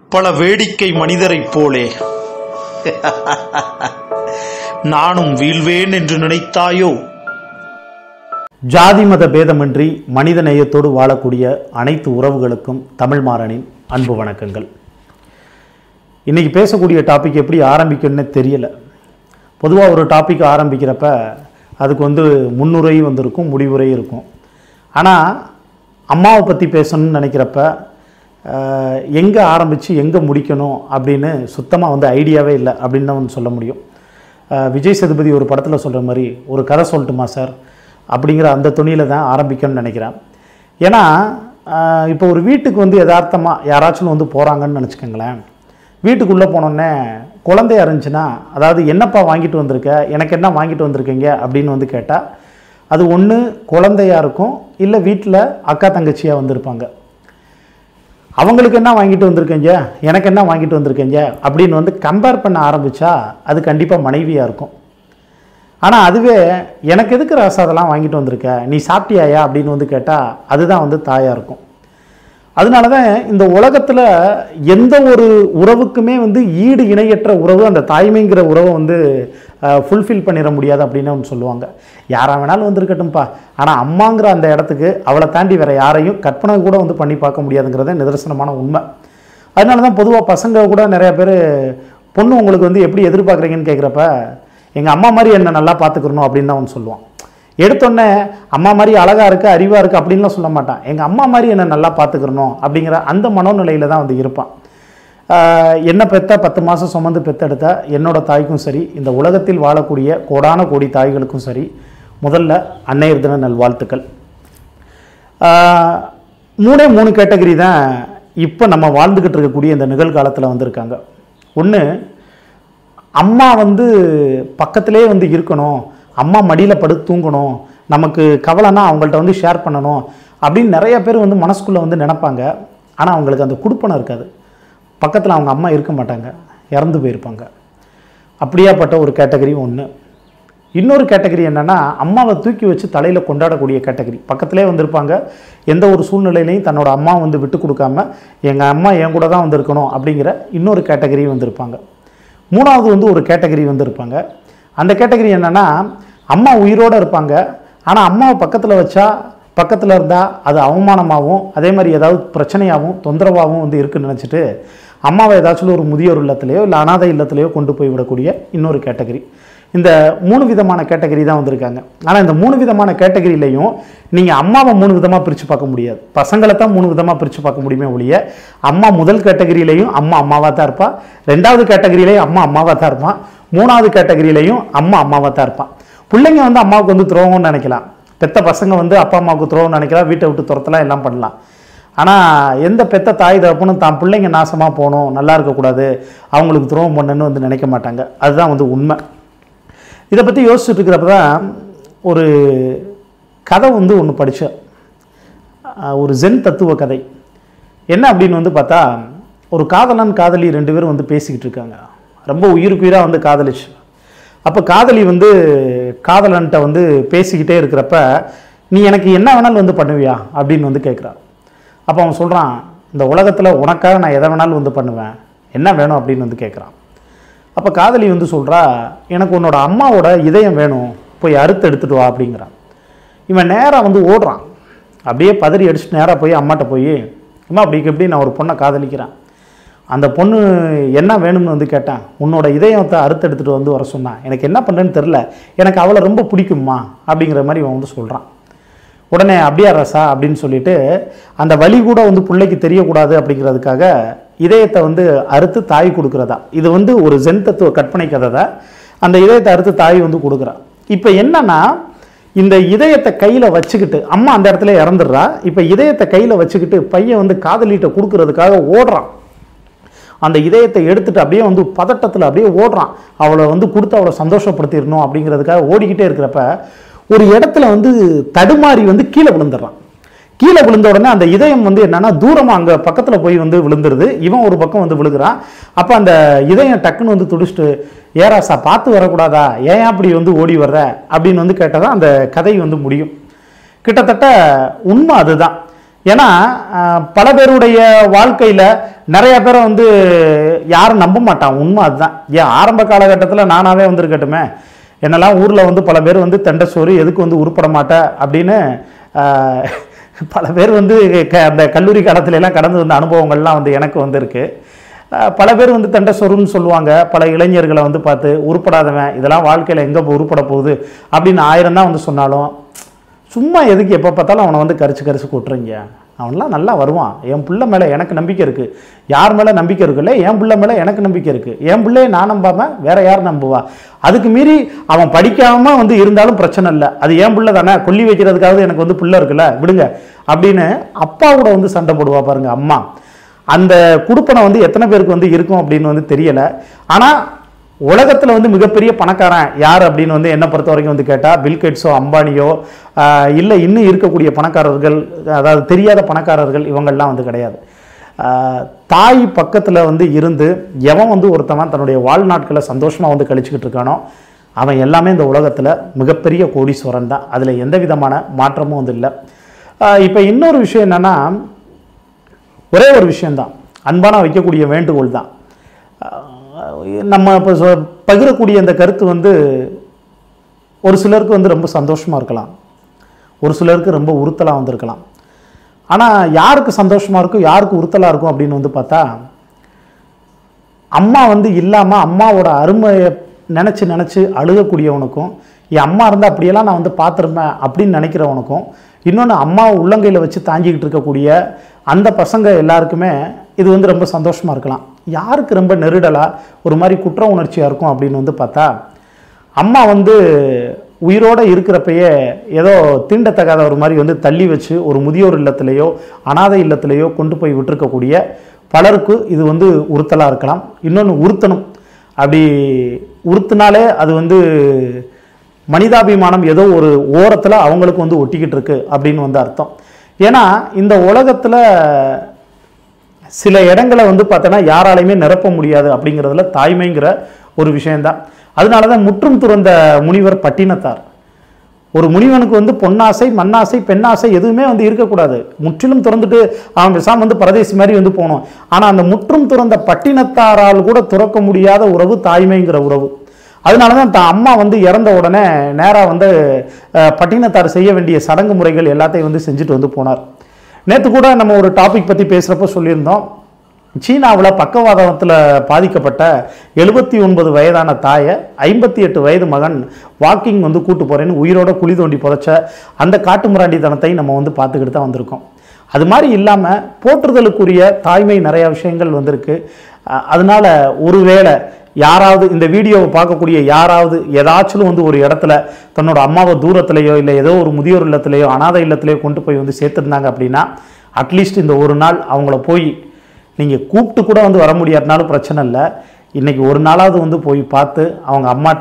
பல வேடிக்கை மனிதரைப் போலே நானும் வீழ்வேன் என்று நினைத்தாயோ ஜாதி மத பேதமின்றி மனித நேயத்தோடு வாழக்கூடிய அனைத்து உறவுகளுக்கும் தமிழ் மாறனின் அன்பு வணக்கங்கள் இன்றைக்கி பேசக்கூடிய டாபிக் எப்படி ஆரம்பிக்கணும்னே தெரியல பொதுவாக ஒரு டாபிக் ஆரம்பிக்கிறப்ப அதுக்கு வந்து முன்னுரை வந்திருக்கும் முடிவுரை இருக்கும் ஆனால் அம்மாவை பற்றி பேசணும்னு நினைக்கிறப்ப எங்கே ஆரம்பித்து எங்கே முடிக்கணும் அப்படின்னு சுத்தமாக வந்து ஐடியாவே இல்லை அப்படின்னு தான் வந்து சொல்ல முடியும் அஹ் விஜய் சேதுபதி ஒரு படத்தில் சொல்கிற மாதிரி ஒரு கதை சொல்லட்டுமா சார் அப்படிங்கிற அந்த துணியில் தான் ஆரம்பிக்கணும்னு நினைக்கிறேன் ஏன்னா அஹ் இப்போ ஒரு வீட்டுக்கு வந்து யதார்த்தமாக யாராச்சும் வந்து போகிறாங்கன்னு நினச்சிக்கோங்களேன் வீட்டுக்குள்ளே போனோடனே குழந்தையா இருந்துச்சுன்னா அதாவது என்னப்பா வாங்கிட்டு வந்திருக்க எனக்கு என்ன வாங்கிட்டு வந்திருக்கீங்க அப்படின்னு வந்து கேட்டால் அது ஒன்று குழந்தையா இருக்கும் இல்லை வீட்டில் அக்கா தங்கச்சியாக வந்திருப்பாங்க அவங்களுக்கு என்ன வாங்கிட்டு வந்திருக்கீங்க எனக்கு என்ன வாங்கிட்டு வந்திருக்கீங்க அப்படின்னு வந்து கம்பேர் பண்ண ஆரம்பித்தா அது கண்டிப்பாக மனைவியாக இருக்கும் ஆனால் அதுவே எனக்கு எதுக்கு ராசா அதெல்லாம் வாங்கிட்டு வந்திருக்க நீ சாப்பிட்டியாயா அப்படின்னு வந்து கேட்டால் அதுதான் வந்து தாயாக இருக்கும் அதனால தான் இந்த உலகத்தில் எந்த ஒரு உறவுக்குமே வந்து ஈடு இணையற்ற உறவு அந்த தாய்மைங்கிற உறவை வந்து ஃபுல்ஃபில் பண்ணிட முடியாது அப்படின்னு ஒன்று சொல்லுவாங்க யாரா வேணாலும் வந்திருக்கட்டும்ப்பா ஆனால் அம்மாங்கிற அந்த இடத்துக்கு அவளை தாண்டி வேற யாரையும் கற்பனை கூட வந்து பண்ணி பார்க்க முடியாதுங்கிறத நிதர்சனமான உண்மை அதனால தான் பொதுவாக பசங்க கூட நிறைய பேர் பொண்ணு உங்களுக்கு வந்து எப்படி எதிர்பார்க்குறீங்கன்னு கேட்குறப்ப எங்கள் அம்மா மாதிரி என்னை நல்லா பார்த்துக்கணும் அப்படின்னு தான் அவன் சொல்லுவான் எடுத்தோடனே அம்மா மாதிரி அழகாக இருக்குது அறிவாக இருக்குது அப்படின்லாம் சொல்ல மாட்டான் எங்கள் அம்மா மாதிரி என்னை நல்லா பார்த்துக்கிறணும் அப்படிங்கிற அந்த மனோநிலையில் தான் வந்து இருப்பான் ஆஹ் என்ன பெத்த பத்து மாதம் சுமந்து பெத்தெடுத்த என்னோட தாய்க்கும் சரி இந்த உலகத்தில் வாழக்கூடிய கோடான கோடி தாய்களுக்கும் சரி முதல்ல அன்னையர் தின நல்வாழ்த்துக்கள் ஆஹ் மூணே மூணு கேட்டகரி தான் இப்போ நம்ம வாழ்ந்துக்கிட்டு இருக்கக்கூடிய இந்த நிகழ்காலத்தில் வந்திருக்காங்க ஒன்று அம்மா வந்து பக்கத்திலே வந்து இருக்கணும் அம்மா மடியில் படுத்து தூங்கணும் நமக்கு கவலைன்னா அவங்கள்ட்ட வந்து ஷேர் பண்ணணும் அப்படின்னு நிறைய பேர் வந்து மனசுக்குள்ளே வந்து நினைப்பாங்க ஆனால் அவங்களுக்கு அந்த குடுப்பனம் இருக்காது பக்கத்தில் அவங்க அம்மா இருக்க மாட்டாங்க இறந்து போயிருப்பாங்க அப்படியாப்பட்ட ஒரு கேட்டகரி ஒன்று இன்னொரு கேட்டகரி என்னென்னா அம்மாவை தூக்கி வச்சு தலையில் கொண்டாடக்கூடிய கேட்டகரி பக்கத்திலே வந்திருப்பாங்க எந்த ஒரு சூழ்நிலையிலையும் தன்னோட அம்மா வந்து விட்டு கொடுக்காம எங்கள் அம்மா என் கூட தான் வந்திருக்கணும் அப்படிங்கிற இன்னொரு கேட்டகரி வந்திருப்பாங்க மூணாவது வந்து ஒரு கேட்டகரி வந்திருப்பாங்க அந்த கேட்டகரி என்னென்னா அம்மா உயிரோடு இருப்பாங்க ஆனால் அம்மாவை பக்கத்தில் வச்சா பக்கத்தில் இருந்தால் அது அவமானமாகவும் அதே மாதிரி ஏதாவது பிரச்சனையாகவும் தொந்தரவாகவும் வந்து இருக்குன்னு நினச்சிட்டு அம்மாவை ஏதாச்சும் ஒரு முதியோர் இல்லத்திலையோ இல்லை அனாதை இல்லத்திலையோ கொண்டு போய் விடக்கூடிய இன்னொரு கேட்டகரி இந்த மூணு விதமான கேட்டகரி தான் வந்திருக்காங்க ஆனால் இந்த மூணு விதமான கேட்டகரியிலையும் நீங்கள் அம்மாவை மூணு விதமாக பிரித்து பார்க்க முடியாது பசங்களை தான் மூணு விதமாக பிரித்து பார்க்க முடியுமே ஒழிய அம்மா முதல் கேட்டகரியிலையும் அம்மா அம்மாவாக தான் இருப்பா ரெண்டாவது கேட்டகரியிலையும் அம்மா அம்மாவாக தான் இருப்பான் மூணாவது கேட்டகரியிலையும் அம்மா அம்மாவாக தான் இருப்பான் பிள்ளைங்க வந்து அம்மாவுக்கு வந்து துரோகம்னு நினைக்கலாம் பெத்த பசங்க வந்து அப்பா அம்மாவுக்கு துரோகம்னு நினைக்கலாம் வீட்டை விட்டு துரத்தலாம் எல்லாம் பண்ணலாம் ஆனால் எந்த பெத்த தாய் தகப்பனும் தான் பிள்ளைங்க நாசமாக போகணும் நல்லா இருக்கக்கூடாது அவங்களுக்கு துரோகம் பண்ணுன்னு வந்து நினைக்க மாட்டாங்க அதுதான் வந்து உண்மை இதை பற்றி யோசிச்சுட்டு இருக்கிறப்ப தான் ஒரு கதை வந்து ஒன்று படித்தேன் ஒரு ஜென் தத்துவ கதை என்ன அப்படின்னு வந்து பார்த்தா ஒரு காதலன் காதலி ரெண்டு பேரும் வந்து பேசிக்கிட்டு இருக்காங்க ரொம்ப உயிருக்கு உயிராக வந்து காதலிச்சு அப்போ காதலி வந்து காதலன்ட்ட வந்து பேசிக்கிட்டே இருக்கிறப்ப நீ எனக்கு என்ன வேணாலும் வந்து பண்ணுவியா அப்படின்னு வந்து கேட்குறான் அப்போ அவன் சொல்கிறான் இந்த உலகத்தில் உனக்காக நான் எதை வேணாலும் வந்து பண்ணுவேன் என்ன வேணும் அப்படின்னு வந்து கேட்குறான் அப்போ காதலி வந்து சொல்கிறா எனக்கு உன்னோட அம்மாவோட இதயம் வேணும் போய் அறுத்து எடுத்துட்டு வா அப்படிங்கிறான் இவன் நேராக வந்து ஓடுறான் அப்படியே பதறி அடிச்சுட்டு நேராக போய் அம்மாட்ட போய் அம்மா அப்படிக்கு எப்படி நான் ஒரு பொண்ணை காதலிக்கிறேன் அந்த பொண்ணு என்ன வேணும்னு வந்து கேட்டேன் உன்னோட இதயத்தை அறுத்து எடுத்துகிட்டு வந்து வர சொன்னான் எனக்கு என்ன பண்ணுறேன்னு தெரில எனக்கு அவளை ரொம்ப பிடிக்கும்மா அப்படிங்கிற மாதிரி அவன் வந்து சொல்கிறான் உடனே அப்படியா ரசா அப்படின்னு சொல்லிட்டு அந்த வலி கூட வந்து பிள்ளைக்கு தெரியக்கூடாது அப்படிங்கிறதுக்காக இதயத்தை வந்து அறுத்து தாய் கொடுக்குறதா இது வந்து ஒரு ஜென் தத்துவ கற்பனை கதை தான் அந்த இதயத்தை அறுத்து தாய் வந்து கொடுக்குறா இப்போ என்னன்னா இந்த இதயத்தை கையில் வச்சுக்கிட்டு அம்மா அந்த இடத்துல இறந்துடுறா இப்போ இதயத்தை கையில் வச்சுக்கிட்டு பையன் வந்து காதலிட்ட கொடுக்கறதுக்காக ஓடுறான் அந்த இதயத்தை எடுத்துட்டு அப்படியே வந்து பதட்டத்தில் அப்படியே ஓடுறான் அவளை வந்து கொடுத்து அவளை சந்தோஷப்படுத்திடணும் அப்படிங்கிறதுக்காக ஓடிக்கிட்டே இருக்கிறப்ப ஒரு இடத்துல வந்து தடுமாறி வந்து கீழே விழுந்துடுறான் கீழே விழுந்த உடனே அந்த இதயம் வந்து என்னன்னா தூரமாக அங்கே பக்கத்தில் போய் வந்து விழுந்துருது இவன் ஒரு பக்கம் வந்து விழுகிறான் அப்போ அந்த இதயம் டக்குன்னு வந்து துடிச்சிட்டு ஏராசா பார்த்து வரக்கூடாதா ஏன் அப்படி வந்து ஓடி வர்ற அப்படின்னு வந்து கேட்டால் தான் அந்த கதை வந்து முடியும் கிட்டத்தட்ட உண்மை அதுதான் ஏன்னா அஹ், பல பேருடைய வாழ்க்கையில் நிறைய பேரை வந்து யாரும் நம்ப மாட்டான் உண்மை அதுதான் ஏன் ஆரம்ப காலகட்டத்தில் நானாவே வந்திருக்கட்டுமே என்னெல்லாம் ஊரில் வந்து பல பேர் வந்து தெண்டை சோறு எதுக்கு வந்து உருப்பட மாட்ட அப்படின்னு அஹ், பல பேர் வந்து க அந்த கல்லூரி காலத்துல எல்லாம் கடந்து வந்த அனுபவங்கள்லாம் வந்து எனக்கு வந்திருக்கு அஹ், பல பேர் வந்து தெண்டை சோறுன்னு சொல்லுவாங்க பல இளைஞர்களை வந்து பார்த்து உருப்படாதவன் இதெல்லாம் வாழ்க்கையில் எங்கே உருப்பட போகுது அப்படின்னு ஆயிரம் தான் வந்து சொன்னாலும் சும்மா எதுக்கு எப்போ பார்த்தாலும் அவனை வந்து கரிச்சு கரிச்சு கொட்டுறீங்க அவன்லாம் நல்லா வருவான் என் பிள்ளை மேலே எனக்கு நம்பிக்கை இருக்குது யார் மேலே நம்பிக்கை இருக்குல்ல என் பிள்ளை மேலே எனக்கு நம்பிக்கை இருக்குது என் பிள்ளையை நான் நம்பாமல் வேற யார் நம்புவா அதுக்கு மீறி அவன் படிக்காம வந்து இருந்தாலும் பிரச்சனை இல்லை அது என் பிள்ளை தானே கொல்லி வைக்கிறதுக்காவது எனக்கு வந்து பிள்ளை இருக்குல்ல விடுங்க அப்படின்னு அப்பா கூட வந்து சண்டை போடுவா பாருங்க அம்மா அந்த குடுப்பனை வந்து எத்தனை பேருக்கு வந்து இருக்கும் அப்படின்னு வந்து தெரியல ஆனால் உலகத்தில் வந்து மிகப்பெரிய பணக்காரன் யார் அப்படின்னு வந்து என்னை பொறுத்த வரைக்கும் வந்து கேட்டால் பில்கேட்ஸோ அம்பானியோ இல்லை இன்னும் இருக்கக்கூடிய பணக்காரர்கள் அதாவது தெரியாத பணக்காரர்கள் இவங்கள்லாம் வந்து கிடையாது ஆஹ், தாய் பக்கத்தில் வந்து இருந்து எவன் வந்து ஒருத்தவன் தன்னுடைய வாழ்நாட்களை சந்தோஷமாக வந்து கழிச்சுக்கிட்டு இருக்கானோ அவன் எல்லாமே இந்த உலகத்தில் மிகப்பெரிய கோடீஸ்வரன் தான் அதில் எந்த விதமான மாற்றமும் வந்து இல்லை இப்போ இன்னொரு விஷயம் என்னென்னா ஒரே ஒரு விஷயம்தான் அன்பான வைக்கக்கூடிய வேண்டுகோள் தான் அஹ் நம்ம இப்போ சொ- பகிரக்கூடிய இந்த கருத்து வந்து ஒரு சிலருக்கு வந்து ரொம்ப சந்தோஷமாக இருக்கலாம் ஒரு சிலருக்கு ரொம்ப உறுத்தலாக வந்திருக்கலாம் ஆனால் யாருக்கு சந்தோஷமாக இருக்கும் யாருக்கு உறுத்தலாக இருக்கும் அப்படின்னு வந்து பார்த்தா அம்மா வந்து இல்லாமல் அம்மாவோட அருமையை நினச்சி நினச்சி அழுகக்கூடியவனுக்கும் என் அம்மா இருந்தால் அப்படியெல்லாம் நான் வந்து பார்த்துருப்பேன் அப்படின்னு நினைக்கிறவனுக்கும் இன்னொன்று அம்மாவை உள்ளங்கையில் வச்சு தாங்கிக்கிட்டு இருக்கக்கூடிய அந்த பசங்க எல்லாருக்குமே இது வந்து ரொம்ப சந்தோஷமாக இருக்கலாம் யாருக்கு ரொம்ப நெருடலாக ஒரு மாதிரி குற்ற உணர்ச்சியாக இருக்கும் அப்படின்னு வந்து பார்த்தா அம்மா வந்து உயிரோடு இருக்கிறப்பயே ஏதோ தீண்டத்தகாத ஒரு மாதிரி வந்து தள்ளி வச்சு ஒரு முதியோர் இல்லத்திலேயோ அனாதை இல்லத்திலேயோ கொண்டு போய் விட்டுருக்கக்கூடிய பலருக்கு இது வந்து உறுத்தலாக இருக்கலாம் இன்னொன்று உறுத்தணும் அப்படி உறுத்தினாலே அது வந்து மனிதாபிமானம் ஏதோ ஒரு ஓரத்தில் அவங்களுக்கு வந்து ஒட்டிக்கிட்டு இருக்கு அப்படின்னு வந்து அர்த்தம் ஏன்னா இந்த உலகத்தில் சில இடங்களை வந்து பார்த்தோன்னா யாராலையுமே நிரப்ப முடியாது அப்படிங்கிறதுல தாய்மைங்கிற ஒரு விஷயம்தான் அதனால தான் முற்றும் துறந்த முனிவர் பட்டினத்தார் ஒரு முனிவனுக்கு வந்து பொன்னாசை மண்ணாசை பெண்ணாசை எதுவுமே வந்து இருக்கக்கூடாது முற்றிலும் திறந்துட்டு அவன் பேசாம வந்து பரதேசி மாதிரி வந்து போகணும் ஆனால் அந்த முற்றும் துறந்த பட்டினத்தாரால் கூட துறக்க முடியாத உறவு தாய்மைங்கிற உறவு அதனால தான் தான் அம்மா வந்து இறந்த உடனே நேராக வந்து அஹ், பட்டினத்தார் செய்ய வேண்டிய சடங்கு முறைகள் எல்லாத்தையும் வந்து செஞ்சுட்டு வந்து போனார் நேற்று கூட நம்ம ஒரு டாபிக் பற்றி பேசுகிறப்ப சொல்லியிருந்தோம் சீனாவில் பக்கவாதத்தில் பாதிக்கப்பட்ட எழுபத்தி ஒன்பது வயதான தாயை ஐம்பத்தி எட்டு வயது மகன் வாக்கிங் வந்து கூட்டு போகிறேன்னு உயிரோட குழி தோண்டி புதைச்ச அந்த காட்டுமிராண்டித்தனத்தை நம்ம வந்து பார்த்துக்கிட்டு தான் வந்திருக்கோம் அது மாதிரி இல்லாமல் போற்றுதலுக்குரிய தாய்மை நிறைய விஷயங்கள் வந்திருக்கு அஹ் அதனால ஒருவேளை யாராவது இந்த வீடியோவை பார்க்கக்கூடிய யாராவது ஏதாச்சும் வந்து ஒரு இடத்துல தன்னோட அம்மாவை தூரத்திலேயோ இல்லை ஏதோ ஒரு முதியோர் இல்லத்திலேயோ அனாதை இல்லத்திலேயோ கொண்டு போய் வந்து சேர்த்துருந்தாங்க அப்படின்னா அட்லீஸ்ட் இந்த ஒரு நாள் அவங்கள போய் நீங்கள் கூப்பிட்டு கூட வந்து வர முடியாதுனாலும் பிரச்சனை இல்லை இன்றைக்கி ஒரு நாளாவது வந்து போய் பார்த்து அவங்க அம்மாட்ட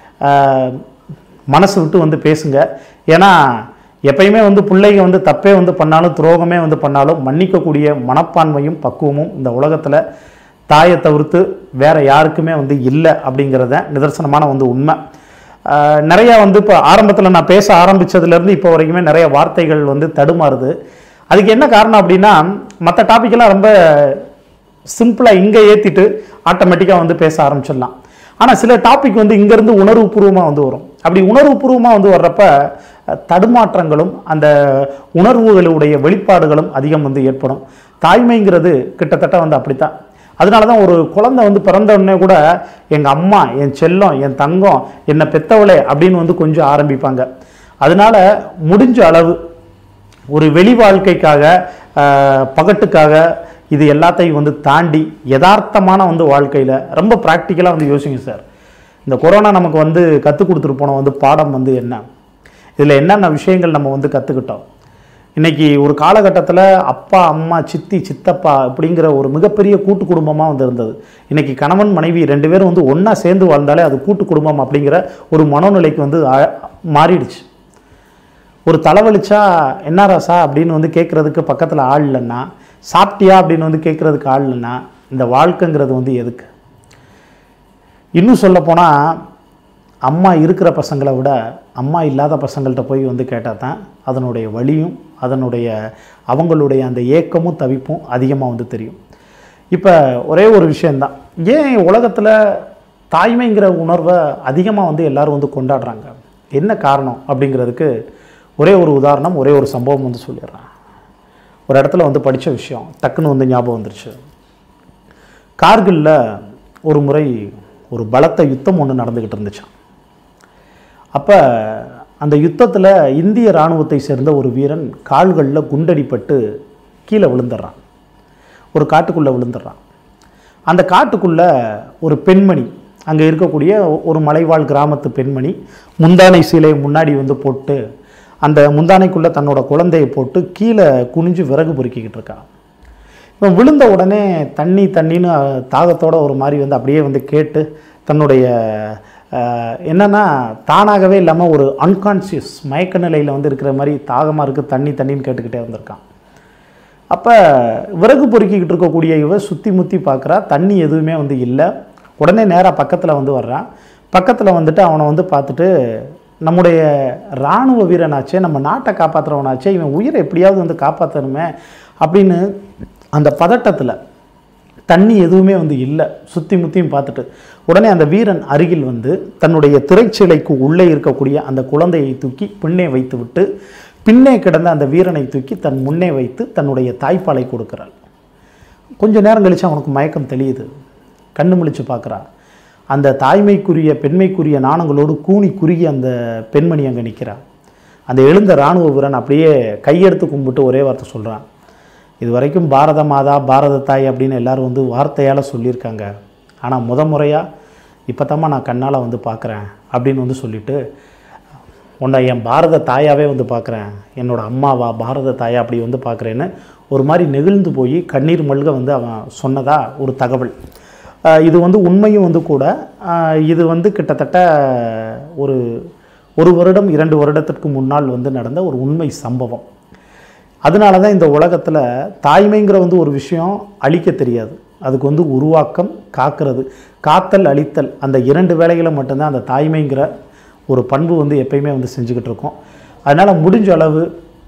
ஆஹ், மனசு விட்டு வந்து பேசுங்க ஏன்னா எப்பயுமே வந்து பிள்ளைங்க வந்து தப்பே வந்து பண்ணாலும் துரோகமே வந்து பண்ணாலும் மன்னிக்கக்கூடிய மனப்பான்மையும் பக்குவமும் இந்த உலகத்தில் தாயை தவிர்த்து வேற யாருக்குமே வந்து இல்லை அப்படிங்கிறத நிதர்சனமான வந்து உண்மை ஆஹ், நிறைய வந்து இப்போ ஆரம்பத்தில் நான் பேச ஆரம்பிச்சதுலேருந்து இப்போ வரைக்குமே நிறைய வார்த்தைகள் வந்து தடுமாறுது அதுக்கு என்ன காரணம் அப்படின்னா மற்ற டாபிக்கெல்லாம் ரொம்ப சிம்பிளாக இங்கே ஏற்றிட்டு ஆட்டோமேட்டிக்காக வந்து பேச ஆரம்பிச்சிடலாம் ஆனால் சில டாபிக் வந்து இங்கேருந்து உணர்வுபூர்வமாக வந்து வரும் அப்படி உணர்வுபூர்வமாக வந்து வர்றப்ப அஹ், தடுமாற்றங்களும் அந்த உணர்வுகளுடைய வெளிப்பாடுகளும் அதிகம் வந்து ஏற்படும் தாய்மைங்கிறது கிட்டத்தட்ட வந்து அப்படித்தான் அதனால தான் ஒரு குழந்தை வந்து பிறந்த உடனே கூட எங்கள் அம்மா என் செல்லம் என் தங்கம் என்னை பெத்தவளே அப்படின்னு வந்து கொஞ்சம் ஆரம்பிப்பாங்க அதனால முடிஞ்ச அளவு ஒரு வெளி வாழ்க்கைக்காக ஆஹ், பகட்டுக்காக இது எல்லாத்தையும் வந்து தாண்டி யதார்த்தமான வந்து வாழ்க்கையில் ரொம்ப ப்ராக்டிக்கலாக வந்து யோசிங்க சார் இந்த கொரோனா நமக்கு வந்து கற்றுக் கொடுத்துட்டு போன வந்து பாடம் வந்து என்ன இதில் என்னென்ன விஷயங்கள் நம்ம வந்து கற்றுக்கிட்டோம் இன்னைக்கு ஒரு காலகட்டத்தில் அப்பா அம்மா சித்தி சித்தப்பா அப்படிங்கிற ஒரு மிகப்பெரிய கூட்டு குடும்பமாக வந்து இருந்தது இன்னைக்கு கணவன் மனைவி ரெண்டு பேரும் வந்து ஒன்றா சேர்ந்து வாழ்ந்தாலே அது கூட்டு குடும்பம் அப்படிங்கிற ஒரு மனோநிலைக்கு வந்து ஆ- மாறிடுச்சு ஒரு தலைவலிச்சா என்ன ராசா அப்படின்னு வந்து கேட்குறதுக்கு பக்கத்தில் ஆள் இல்லைன்னா சாப்பிட்டியா அப்படின்னு வந்து கேட்குறதுக்கு ஆள் இல்லைன்னா இந்த வாழ்க்கைங்கிறது வந்து எதுக்கு இன்னும் சொல்லப்போனால் அம்மா இருக்கிற பசங்களை விட அம்மா இல்லாத பசங்கள்கிட்ட போய் வந்து கேட்டால் தான் அதனுடைய வலியும் அதனுடைய அவங்களுடைய அந்த ஏக்கமும் தவிப்பும் அதிகமாக வந்து தெரியும் இப்போ ஒரே ஒரு விஷயந்தான் ஏன் உலகத்தில் தாய்மைங்கிற உணர்வை அதிகமாக வந்து எல்லாரும் வந்து கொண்டாடுறாங்க என்ன காரணம் அப்படிங்கிறதுக்கு ஒரே ஒரு உதாரணம் ஒரே ஒரு சம்பவம் வந்து சொல்லிடுறேன் ஒரு இடத்துல வந்து படித்த விஷயம் டக்குன்னு வந்து ஞாபகம் வந்துருச்சு கார்கில்ல ஒரு முறை ஒரு பலத்த யுத்தம் ஒன்று நடந்துக்கிட்டு இருந்துச்சான் அப்போ அந்த யுத்தத்தில் இந்திய இராணுவத்தை சேர்ந்த ஒரு வீரன் கால்களில் குண்டடிப்பட்டு கீழே விழுந்துடுறான் ஒரு காட்டுக்குள்ளே விழுந்துடுறான் அந்த காட்டுக்குள்ளே ஒரு பெண்மணி அங்கே இருக்கக்கூடிய ஒரு மலைவாழ் கிராமத்து பெண்மணி முந்தானை சீலையை முன்னாடி வந்து போட்டு அந்த முந்தானைக்குள்ளே தன்னோட குழந்தையை போட்டு கீழே குனிஞ்சு விறகு பொறுக்கிக்கிட்டு இருக்கா இவன் விழுந்த உடனே தண்ணி தண்ணின்னு அஹ், தாகத்தோட ஒரு மாதிரி வந்து அப்படியே வந்து கேட்டு தன்னுடைய அஹ், என்னன்னா தானாகவே இல்லாமல் ஒரு அன்கான்சியஸ் மயக்க நிலையில் வந்து இருக்கிற மாதிரி தாகமாக இருக்குது தண்ணி தண்ணின்னு கேட்டுக்கிட்டே வந்திருக்கான் அப்போ விறகு பொறுக்கிக்கிட்டு இருக்கக்கூடிய இவ சுற்றி முற்றி பார்க்குறா தண்ணி எதுவுமே வந்து இல்லை உடனே நேராக பக்கத்தில் வந்து வர்றான் பக்கத்தில் வந்துட்டு அவனை வந்து பார்த்துட்டு நம்முடைய இராணுவ வீரனாச்சே நம்ம நாட்டை காப்பாற்றுறவனாச்சே இவன் உயிரை எப்படியாவது வந்து காப்பாற்றணுமே அப்படின்னு அந்த பதட்டத்தில் தண்ணி எதுவுமே வந்து இல்லை சுற்றி முற்றியும் பார்த்துட்டு உடனே அந்த வீரன் அருகில் வந்து தன்னுடைய திரைச்சிலைக்கு உள்ளே இருக்கக்கூடிய அந்த குழந்தையை தூக்கி பின்னே வைத்து விட்டு பின்னே கிடந்த அந்த வீரனை தூக்கி தன் முன்னே வைத்து தன்னுடைய தாய்ப்பாலை கொடுக்கிறாள் கொஞ்ச நேரம் கழிச்சு அவனுக்கு மயக்கம் தெளியுது கண்ணு முழிச்சு பார்க்குறான் அந்த தாய்மைக்குரிய பெண்மைக்குரிய நாணங்களோடு கூனி குறுகி அந்த பெண்மணி அங்கே நிற்கிறா அந்த எழுந்த இராணுவ வீரன் அப்படியே கையெடுத்து கும்பிட்டு ஒரே வார்த்தை சொல்கிறான் இது வரைக்கும் பாரத மாதா பாரத தாய் அப்படின்னு எல்லாரும் வந்து வார்த்தையால் சொல்லியிருக்காங்க ஆனால் முத முறையாக இப்போ நான் கண்ணால் வந்து பார்க்குறேன் அப்படின்னு வந்து சொல்லிட்டு உன்னை என் பாரத தாயாவே வந்து பார்க்குறேன் என்னோட அம்மாவா பாரத தாயா அப்படி வந்து பார்க்குறேன்னு ஒரு மாதிரி நெகிழ்ந்து போய் கண்ணீர் மல்க வந்து அவன் சொன்னதா ஒரு தகவல் ஆஹ் இது வந்து உண்மையும் வந்து கூட ஆஹ் இது வந்து கிட்டத்தட்ட ஒரு ஒரு வருடம் இரண்டு வருடத்திற்கு முன்னால் வந்து நடந்த ஒரு உண்மை சம்பவம் அதனால தான் இந்த உலகத்தில் தாய்மைங்கிற வந்து ஒரு விஷயம் அழிக்க தெரியாது அதுக்கு வந்து உருவாக்கம் காக்கிறது காத்தல் அழித்தல் அந்த இரண்டு வேலைகளை மட்டும்தான் அந்த தாய்மைங்கிற ஒரு பண்பு வந்து எப்பயுமே வந்து செஞ்சுக்கிட்டு இருக்கோம் அதனால் முடிஞ்ச அளவு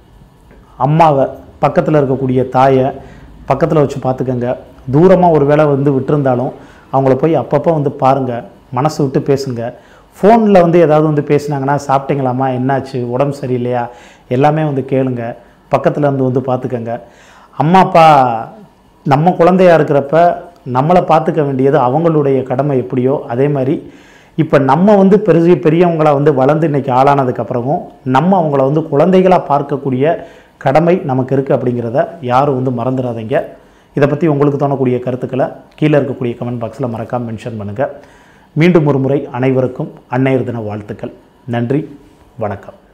அம்மாவை பக்கத்தில் இருக்கக்கூடிய தாயை பக்கத்தில் வச்சு பார்த்துக்கங்க தூரமாக ஒரு வேளை வந்து விட்டிருந்தாலும் அவங்கள போய் அப்பப்போ வந்து பாருங்கள் மனசு விட்டு பேசுங்க ஃபோனில் வந்து ஏதாவது வந்து பேசுனாங்கன்னா சாப்பிட்டீங்களாம்மா என்னாச்சு உடம்பு சரியில்லையா எல்லாமே வந்து கேளுங்க பக்கத்தில் இருந்து வந்து பார்த்துக்கங்க அம்மா அப்பா நம்ம குழந்தையா இருக்கிறப்ப நம்மளை பார்த்துக்க வேண்டியது அவங்களுடைய கடமை எப்படியோ அதே மாதிரி இப்போ நம்ம வந்து பெரிய பெரியவங்களா வந்து வளர்ந்து இன்னைக்கு ஆளானதுக்கப்புறமும் நம்ம அவங்கள வந்து குழந்தைகளாக பார்க்கக்கூடிய கடமை நமக்கு இருக்குது அப்படிங்கிறத யாரும் வந்து மறந்துடாதீங்க இதை பற்றி உங்களுக்கு தோணக்கூடிய கருத்துக்களை கீழே இருக்கக்கூடிய கமெண்ட் பாக்ஸில் மறக்காமல் மென்ஷன் பண்ணுங்கள் மீண்டும் ஒரு முறை அனைவருக்கும் அன்னையர் தின வாழ்த்துக்கள் நன்றி வணக்கம்